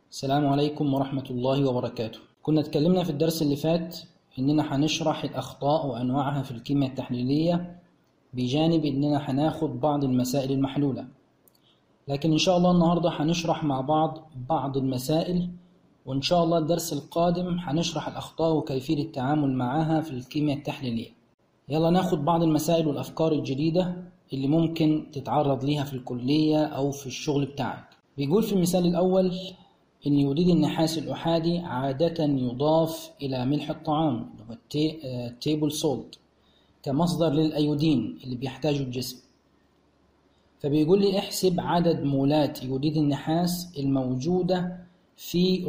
السلام عليكم ورحمة الله وبركاته كنا اتكلمنا في الدرس اللي فات إننا هنشرح الأخطاء وأنواعها في الكيمياء التحليلية بجانب إننا هناخد بعض المسائل المحلولة لكن إن شاء الله النهاردة هنشرح مع بعض بعض المسائل وإن شاء الله الدرس القادم هنشرح الأخطاء وكيفية التعامل معها في الكيمياء التحليلية يلا ناخد بعض المسائل والأفكار الجديدة اللي ممكن تتعرض ليها في الكلية أو في الشغل بتاعك بيقول في المثال الأول إن يوديد النحاس الأحادي عادة يضاف إلى ملح الطعام اللي هو التيبل سولت كمصدر للأيودين اللي بيحتاجه الجسم فبيقول لي احسب عدد مولات يوديد النحاس الموجودة في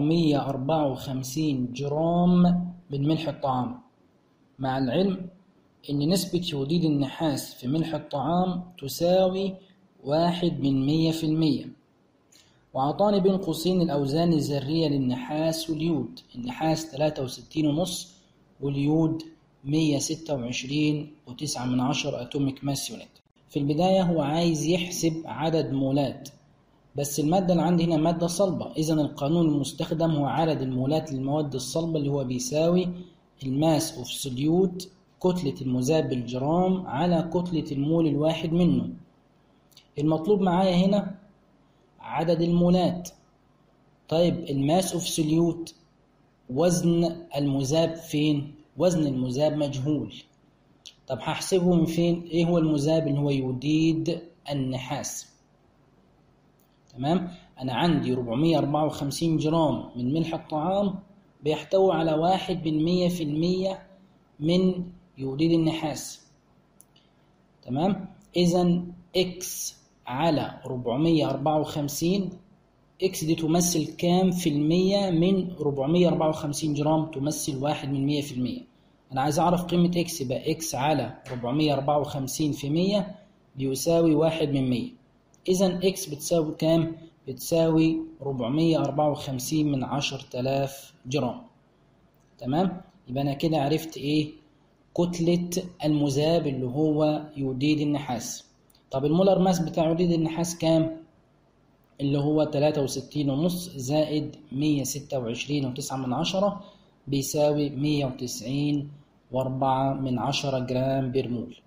454 جرام من ملح الطعام مع العلم إن نسبة يوديد النحاس في ملح الطعام تساوي واحد من مية في المية وأعطاني بين قوسين الأوزان الذرية للنحاس واليود النحاس تلاتة وستين ونص واليود مية ستة وعشرين وتسعة من عشر أتوميك ماس يونت في البداية هو عايز يحسب عدد مولات بس المادة اللي عندي هنا مادة صلبة إذا القانون المستخدم هو عدد المولات للمواد الصلبة اللي هو بيساوي الماس أوف سوليوت كتلة المذاب بالجرام على كتلة المول الواحد منه المطلوب معايا هنا عدد المولات طيب الماس اوف سوليوت وزن المذاب فين وزن المذاب مجهول طب هحسبه من فين ايه هو المذاب اللي هو يوديد النحاس تمام انا عندي 454 جرام من ملح الطعام بيحتوي على واحد من مية في المية من يوديد النحاس تمام اذا اكس على 454 اكس دي تمثل كام في المية من 454 جرام تمثل واحد من مية في المية انا عايز اعرف قيمة اكس يبقى اكس على 454 في مية بيساوي واحد من مية اذا اكس بتساوي كام بتساوي 454 من عشر تلاف جرام تمام يبقى انا كده عرفت ايه كتلة المذاب اللي هو يوديد النحاس طب المولر ماس بتاع يوديد النحاس كام اللي هو تلاتة وستين ونص زائد مية ستة وعشرين وتسعة من عشرة بيساوي مية وتسعين وأربعة من عشرة جرام برمول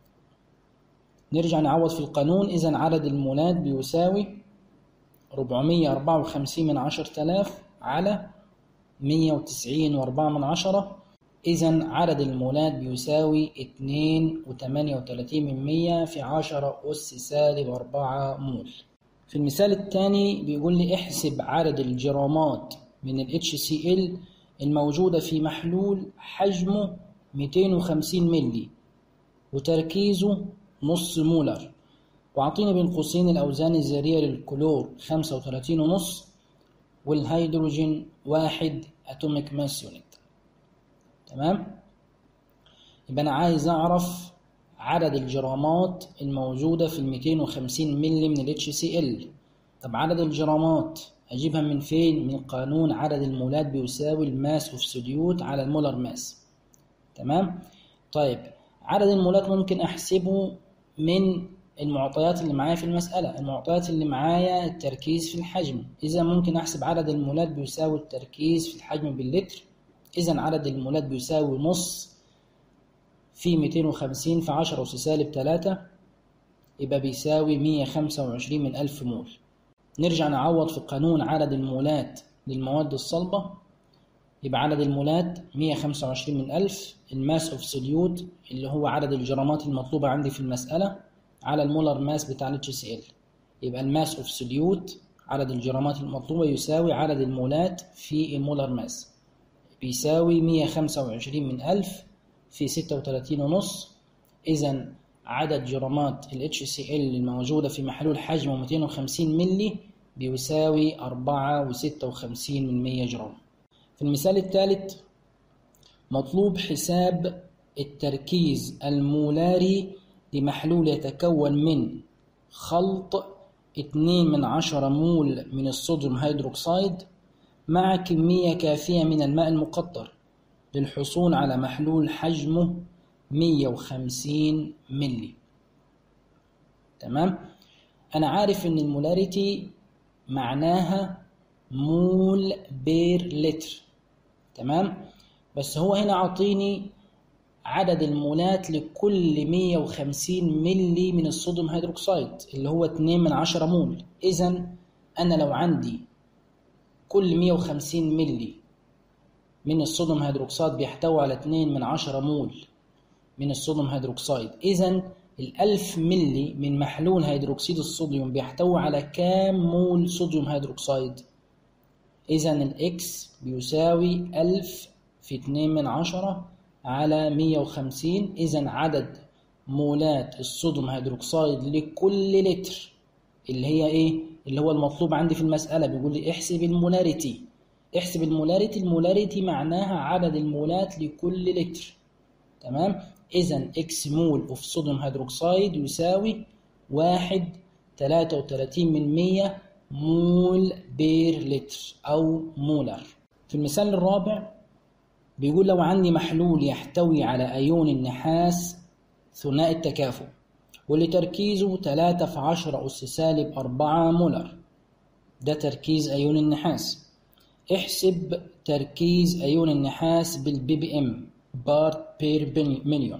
نرجع نعوض في القانون إذا عدد المولات بيساوي ربعمية أربعة وخمسين من عشر تلاف على مية وتسعين وأربعة من عشرة إذا عدد المولات بيساوي اتنين وتمانية وتلاتين من مية في عشرة أس سالب أربعة مول في المثال الثاني بيقول لي احسب عدد الجرامات من ال HCl الموجودة في محلول حجمه 250 ملي وتركيزه نص مولر وأعطيني بين قوسين الأوزان الذرية للكلور 35 ونص والهيدروجين واحد أتوميك ماس يونت تمام يبقى أنا عايز أعرف عدد الجرامات الموجودة في ال 250 ملي من ال HCl طب عدد الجرامات أجيبها من فين؟ من قانون عدد المولات بيساوي الماس اوف سوليوت على المولر ماس تمام؟ طيب عدد المولات ممكن أحسبه من المعطيات اللي معايا في المسألة المعطيات اللي معايا التركيز في الحجم إذا ممكن أحسب عدد المولات بيساوي التركيز في الحجم باللتر إذا عدد المولات بيساوي نص في 250 في 10 أس سالب 3 يبقى بيساوي 125 من ألف مول نرجع نعوض في قانون عدد المولات للمواد الصلبة يبقى عدد المولات 125 من ألف الماس اوف سوليوت اللي هو عدد الجرامات المطلوبة عندي في المسألة على المولر ماس بتاع ال HCl يبقى الماس اوف سوليوت عدد الجرامات المطلوبة يساوي عدد المولات في المولر ماس بيساوي 125 من ألف في ستة وتلاتين ونص إذا عدد جرامات ال HCl الموجودة في محلول حجمه 250 ملي بيساوي أربعة وستة وخمسين من مية جرام في المثال الثالث مطلوب حساب التركيز المولاري لمحلول يتكون من خلط اتنين من عشرة مول من الصوديوم هيدروكسيد مع كمية كافية من الماء المقطر للحصول على محلول حجمه 150 ملي تمام أنا عارف إن المولاريتي معناها مول بير لتر تمام بس هو هنا عطيني عدد المولات لكل 150 ملي من الصوديوم هيدروكسيد اللي هو 2 من 10 مول إذا أنا لو عندي كل 150 ملي من الصوديوم هيدروكسيد بيحتوي على 2 من 10 مول من الصوديوم هيدروكسيد إذا الألف ملي من محلول هيدروكسيد الصوديوم بيحتوي على كام مول صوديوم هيدروكسيد إذا الإكس بيساوي ألف في اتنين من عشرة على مية وخمسين إذا عدد مولات الصوديوم هيدروكسيد لكل لتر اللي هي إيه؟ اللي هو المطلوب عندي في المسألة بيقول لي احسب المولاريتي احسب المولاريتي المولاريتي معناها عدد المولات لكل لتر تمام إذا إكس مول أوف صوديوم هيدروكسيد يساوي واحد تلاتة وتلاتين من مية مول بير لتر أو مولر في المثال الرابع بيقول لو عندي محلول يحتوي على أيون النحاس ثنائي التكافؤ واللي تركيزه تلاتة في عشرة أس سالب أربعة مولر ده تركيز أيون النحاس احسب تركيز أيون النحاس بالبي بي ام بارت بير مليون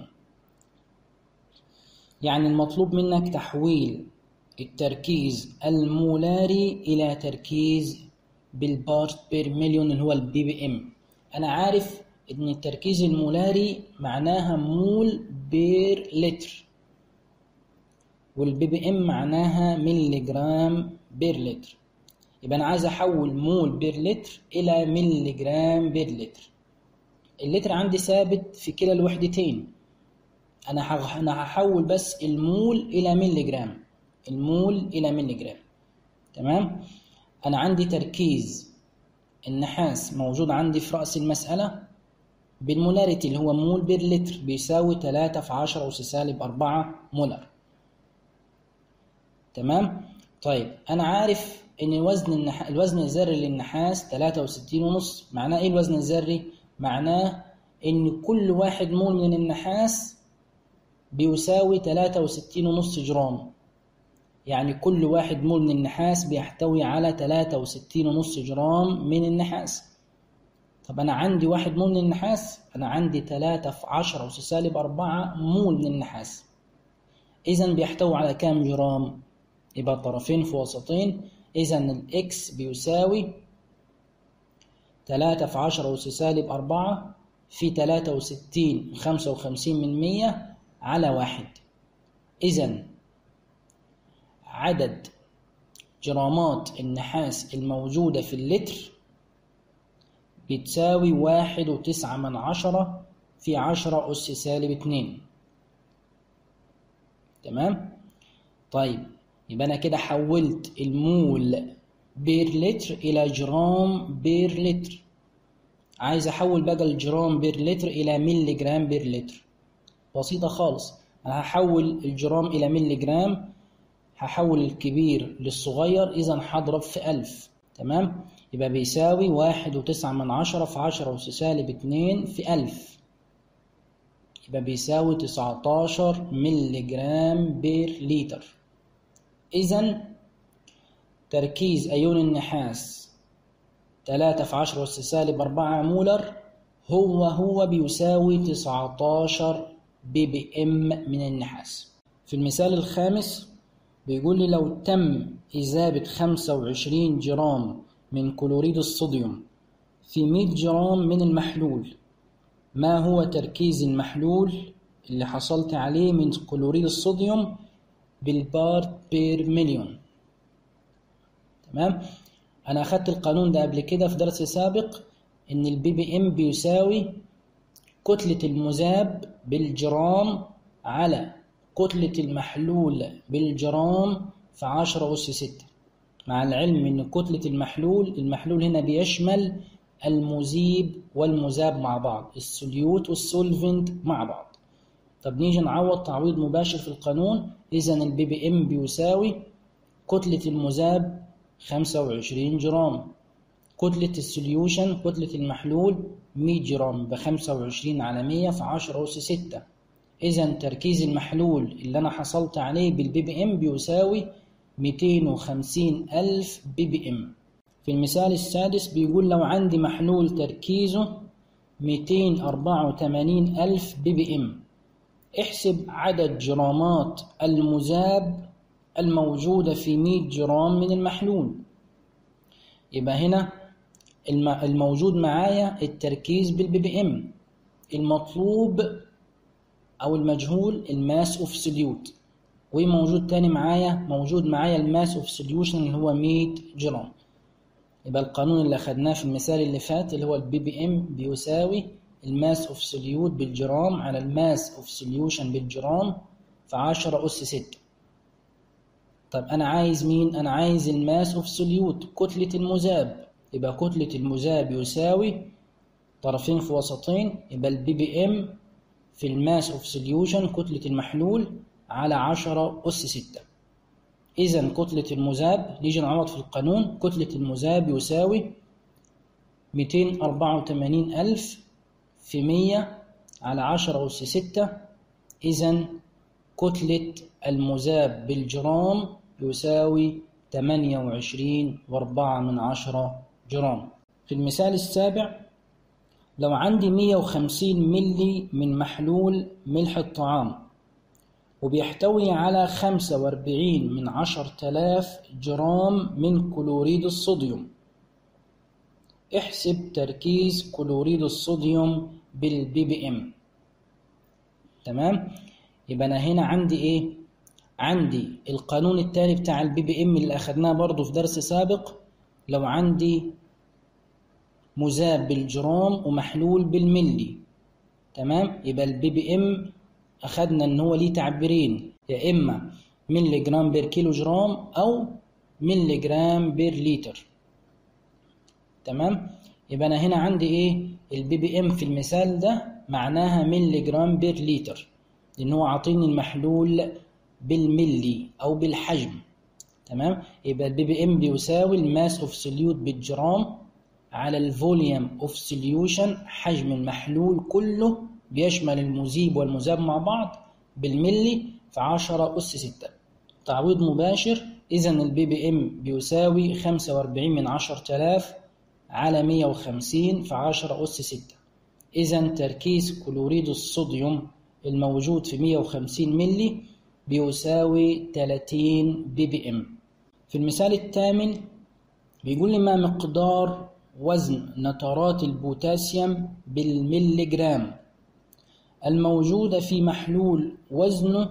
يعني المطلوب منك تحويل التركيز المولاري إلى تركيز بالبارت بير مليون اللي هو البي بي ام أنا عارف إن التركيز المولاري معناها مول بير لتر والبي بي ام معناها ملي جرام بير لتر يبقى أنا عايز أحول مول بير لتر إلى ملي جرام بير لتر اللتر عندي ثابت في كلا الوحدتين انا انا هحول بس المول الى ملي جرام المول الى ملي جرام تمام انا عندي تركيز النحاس موجود عندي في راس المساله بالمولاريتي اللي هو مول بير لتر بيساوي 3 في 10 أس سالب 4 مولر تمام طيب انا عارف ان وزن النح... الوزن الذري للنحاس 63 ونص معناه ايه الوزن الذري معناه ان كل واحد مول من النحاس بيساوي 63 ونص جرام يعني كل واحد مول من النحاس بيحتوي على 63 ونص جرام من النحاس طب أنا عندي واحد مول من النحاس أنا عندي 3 في 10 أس سالب 4 مول من النحاس إذا بيحتوي على كام جرام؟ يبقى طرفين في وسطين إذا الإكس بيساوي 3 في 10 أس سالب 4 في 63 55 من 100 على واحد إذا عدد جرامات النحاس الموجودة في اللتر بتساوي واحد وتسعة من عشرة في عشرة أس سالب اتنين تمام طيب يبقى أنا كده حولت المول بير لتر إلى جرام بير لتر عايز أحول بقى الجرام بير لتر إلى ملي جرام بير لتر بسيطة خالص أنا هحول الجرام إلى ملي جرام هحول الكبير للصغير إذا هضرب في ألف تمام يبقى بيساوي واحد وتسعة من عشرة في عشرة أس سالب اتنين في ألف يبقى بيساوي تسعتاشر ملي جرام بير لتر إذا تركيز أيون النحاس تلاتة في عشرة أس سالب أربعة مولر هو هو بيساوي تسعتاشر بي بي ام من النحاس في المثال الخامس بيقول لي لو تم إذابة 25 جرام من كلوريد الصوديوم في 100 جرام من المحلول ما هو تركيز المحلول اللي حصلت عليه من كلوريد الصوديوم بالبارت بير مليون تمام انا اخدت القانون ده قبل كده في درس سابق ان البي بي ام بيساوي كتلة المذاب بالجرام على كتلة المحلول بالجرام في عشرة أس ستة مع العلم إن كتلة المحلول المحلول هنا بيشمل المذيب والمذاب مع بعض السوليوت والسولفنت مع بعض طب نيجي نعوض تعويض مباشر في القانون إذا البي بي إم بيساوي كتلة المذاب خمسة وعشرين جرام كتلة السوليوشن كتلة المحلول 100 جرام بخمسة وعشرين على مية في عشرة أس ستة إذا تركيز المحلول اللي أنا حصلت عليه بالبي بي إم بيساوي ميتين وخمسين ألف بي بي إم في المثال السادس بيقول لو عندي محلول تركيزه 284 ألف بي بي إم احسب عدد جرامات المذاب الموجودة في 100 جرام من المحلول يبقى هنا الموجود معايا التركيز بالبي بي ام المطلوب او المجهول الماس اوف سوليوت وموجود تاني معايا موجود معايا الماس اوف سوليوشن اللي هو 100 جرام يبقى القانون اللي اخدناه في المثال اللي فات اللي هو البي بي ام بيساوي الماس اوف سوليوت بالجرام على الماس اوف سوليوشن بالجرام في 10 اس 6 طب انا عايز مين انا عايز الماس اوف سوليوت كتلة المذاب يبقى كتلة المذاب يساوي طرفين في وسطين يبقى البي بي ام في الماس اوف سوليوشن كتلة المحلول على 10 أس 6 إذا كتلة المذاب نيجي نعوض في القانون كتلة المذاب يساوي 284 ألف في 100 على 10 أس 6 إذا كتلة المذاب بالجرام يساوي 28 وأربعة من عشرة جرام في المثال السابع لو عندي 150 ملي من محلول ملح الطعام وبيحتوي على 45 من 10000 جرام من كلوريد الصوديوم احسب تركيز كلوريد الصوديوم بالبي بي ام تمام يبقى انا هنا عندي ايه عندي القانون التاني بتاع البي بي ام اللي اخدناه برضو في درس سابق لو عندي مذاب بالجرام ومحلول بالملي تمام يبقى البي بي ام اخدنا ان هو ليه تعبيرين يا اما ملي جرام بير كيلو جرام او ملي جرام بير لتر تمام يبقى انا هنا عندي ايه البي بي ام في المثال ده معناها ملي جرام بير لتر لان هو عاطيني المحلول بالملي او بالحجم تمام يبقى البي بي ام بيساوي الماس اوف سوليوت بالجرام على الفوليوم اوف سوليوشن حجم المحلول كله بيشمل المذيب والمذاب مع بعض بالملي في 10 أس 6 تعويض مباشر إذا البي بي إم بيساوي 45 من 10000 على 150 في 10 أس 6 إذا تركيز كلوريد الصوديوم الموجود في 150 ملي بيساوي 30 بي بي إم في المثال الثامن بيقول لي ما مقدار وزن نترات البوتاسيوم بالملي جرام الموجودة في محلول وزنه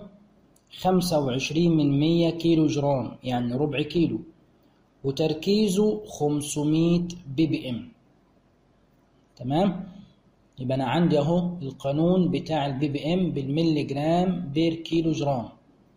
25 من 100 كيلو جرام يعني ربع كيلو وتركيزه 500 بي بي ام تمام يبقى انا عندي اهو القانون بتاع البي بي ام بالملي جرام بير كيلو جرام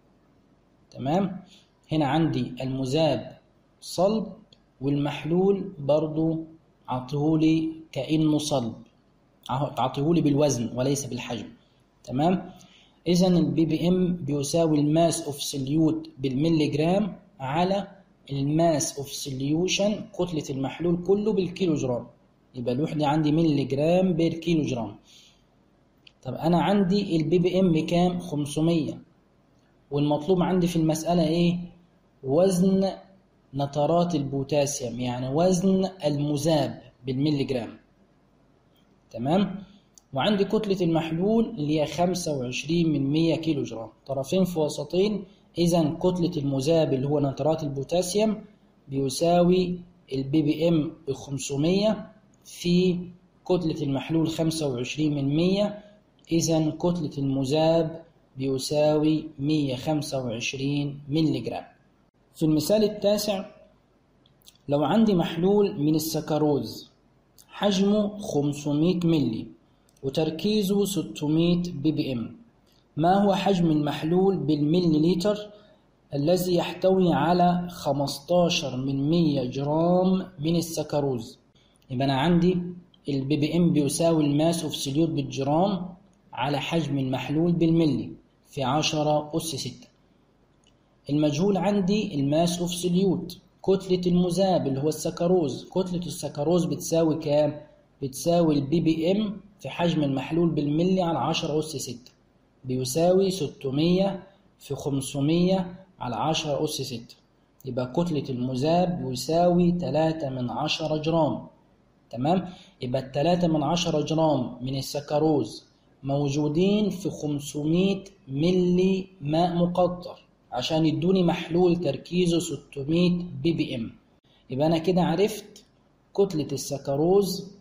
تمام هنا عندي المذاب صلب والمحلول برضو عطيهولي كأنه صلب عطيهولي بالوزن وليس بالحجم تمام اذا البي بي ام بيساوي الماس اوف سوليوت بالملي جرام على الماس اوف سوليوشن كتلة المحلول كله بالكيلو جرام يبقى الوحدة عندي ملي جرام بير كيلو جرام طب انا عندي البي بي ام بكام 500 والمطلوب عندي في المسألة ايه وزن نترات البوتاسيوم يعني وزن المذاب بالملي جرام تمام وعندي كتلة المحلول اللي هي 25 من 100 كيلو جرام طرفين في وسطين إذا كتلة المذاب اللي هو نترات البوتاسيوم بيساوي البي بي ام ب 500 في كتلة المحلول 25 من 100 إذا كتلة المذاب بيساوي 125 ملي جرام في المثال التاسع لو عندي محلول من السكروز حجمه 500 ملي وتركيزه 600 بي بي ام ما هو حجم المحلول بالملي لتر الذي يحتوي على 15 من 100 جرام من السكروز يبقى انا عندي البي بي ام بيساوي الماس اوف سوليوت بالجرام على حجم المحلول بالملي في 10 أس 6 المجهول عندي الماس اوف سوليوت كتلة المذاب اللي هو السكروز كتلة السكروز بتساوي كام؟ بتساوي البي بي ام في حجم المحلول بالملي على 10 أس 6 بيساوي 600 في 500 على 10 أس 6 يبقى كتلة المذاب يساوي 3 من 10 جرام تمام يبقى التلاتة من عشرة جرام من السكروز موجودين في 500 ملي ماء مقطر عشان يدوني محلول تركيزه 600 بي بي ام يبقى انا كده عرفت كتلة السكروز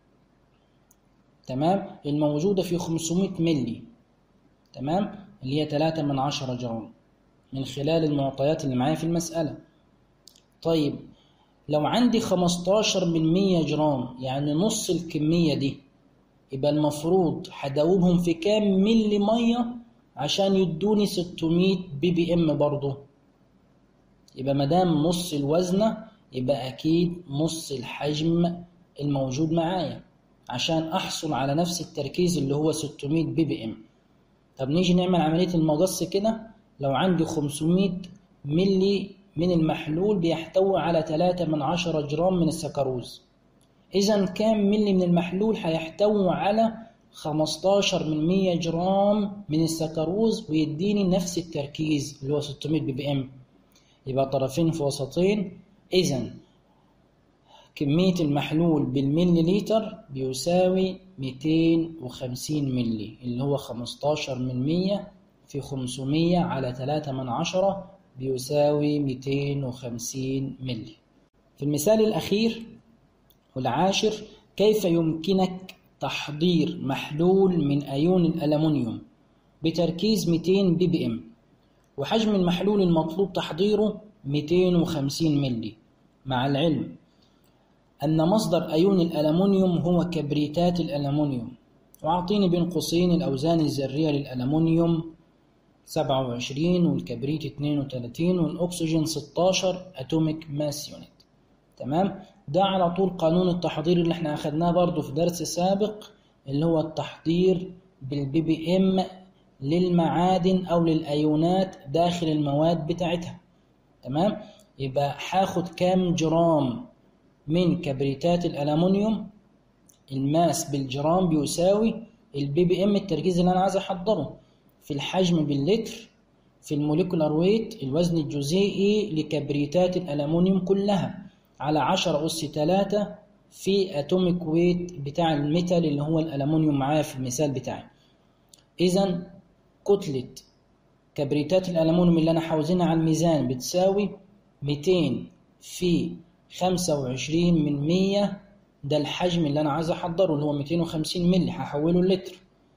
تمام الموجودة في 500 ملي تمام اللي هي 3 من 10 جرام من خلال المعطيات اللي معايا في المسألة طيب لو عندي 15 من 100 جرام يعني نص الكمية دي يبقى المفروض هدوبهم في كام ملي مية عشان يدوني 600 بي بي ام برضه يبقى مدام نص الوزنة يبقى أكيد نص الحجم الموجود معايا عشان أحصل على نفس التركيز اللي هو 600 بي بي ام طب نيجي نعمل عملية المقص كده لو عندي 500 ملي من المحلول بيحتوي على 3 من 10 جرام من السكروز إذا كام ملي من المحلول هيحتوي على 15 من 100 جرام من السكروز ويديني نفس التركيز اللي هو 600 بي بي ام يبقى طرفين في وسطين إذا كمية المحلول بالملي لتر بيساوي 250 ملي اللي هو 15 من 100 في 500 على 3 من 10 بيساوي 250 ملي في المثال الأخير والعاشر كيف يمكنك تحضير محلول من أيون الألمنيوم بتركيز 200 بي بي ام وحجم المحلول المطلوب تحضيره 250 ملي مع العلم أن مصدر أيون الألمنيوم هو كبريتات الألمنيوم وأعطيني بين قوسين الأوزان الذرية للألمنيوم 27 والكبريت 32 والأكسجين 16 أتوميك ماس يونت تمام ده على طول قانون التحضير اللي احنا أخدناه برضو في درس سابق اللي هو التحضير بالبي بي ام للمعادن أو للأيونات داخل المواد بتاعتها تمام يبقى هاخد كام جرام من كبريتات الألمنيوم الماس بالجرام بيساوي البي بي ام التركيز اللي أنا عايز أحضره في الحجم باللتر في الموليكولار ويت الوزن الجزيئي لكبريتات الألمنيوم كلها على 10 أس 3 في أتوميك ويت بتاع الميتال اللي هو الألمنيوم معايا في المثال بتاعي إذا كتلة كبريتات الألمنيوم اللي أنا حاوزينها على الميزان بتساوي 200 في 25 من 100 ده الحجم اللي أنا عايز أحضره اللي هو 250 مللي هحوله لتر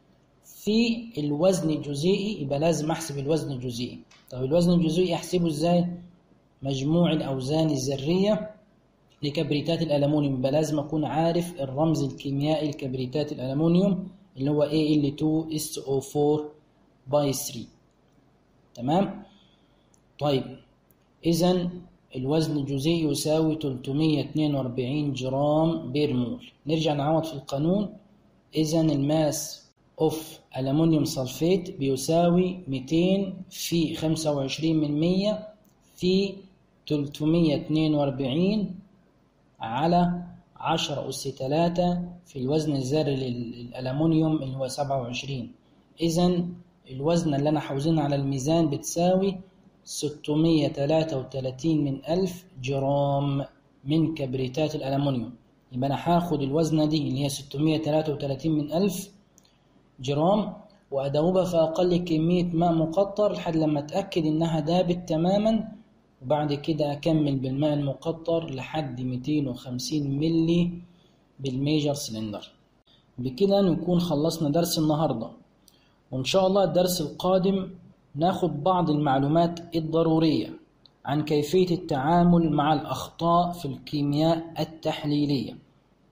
في الوزن الجزيئي يبقى لازم أحسب الوزن الجزيئي طب الوزن الجزيئي أحسبه إزاي؟ مجموع الأوزان الذرية لكبريتات الألمنيوم يبقى لازم أكون عارف الرمز الكيميائي لكبريتات الألمنيوم اللي هو Al2SO4 باي 3 تمام؟ طيب إذا الوزن الجزيئي يساوي 342 جرام بير مول نرجع نعوض في القانون إذا الماس اوف ألمنيوم صلفيت بيساوي 200 في 25 من 100 في 342 على 10 أس 3 في الوزن الذري للألمنيوم اللي هو 27 إذا الوزن اللي أنا حوزنه على الميزان بتساوي 633 من ألف جرام من كبريتات الألمنيوم يبقى أنا هاخد الوزنة دي اللي هي 633 من ألف جرام وأدوبها في أقل كمية ماء مقطر لحد لما أتأكد إنها دابت تماما وبعد كده أكمل بالماء المقطر لحد 250 ملي بالميجر سلندر بكده نكون خلصنا درس النهاردة وإن شاء الله الدرس القادم ناخد بعض المعلومات الضرورية عن كيفية التعامل مع الأخطاء في الكيمياء التحليلية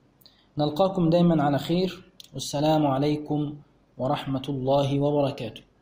نلقاكم دايما على خير والسلام عليكم ورحمة الله وبركاته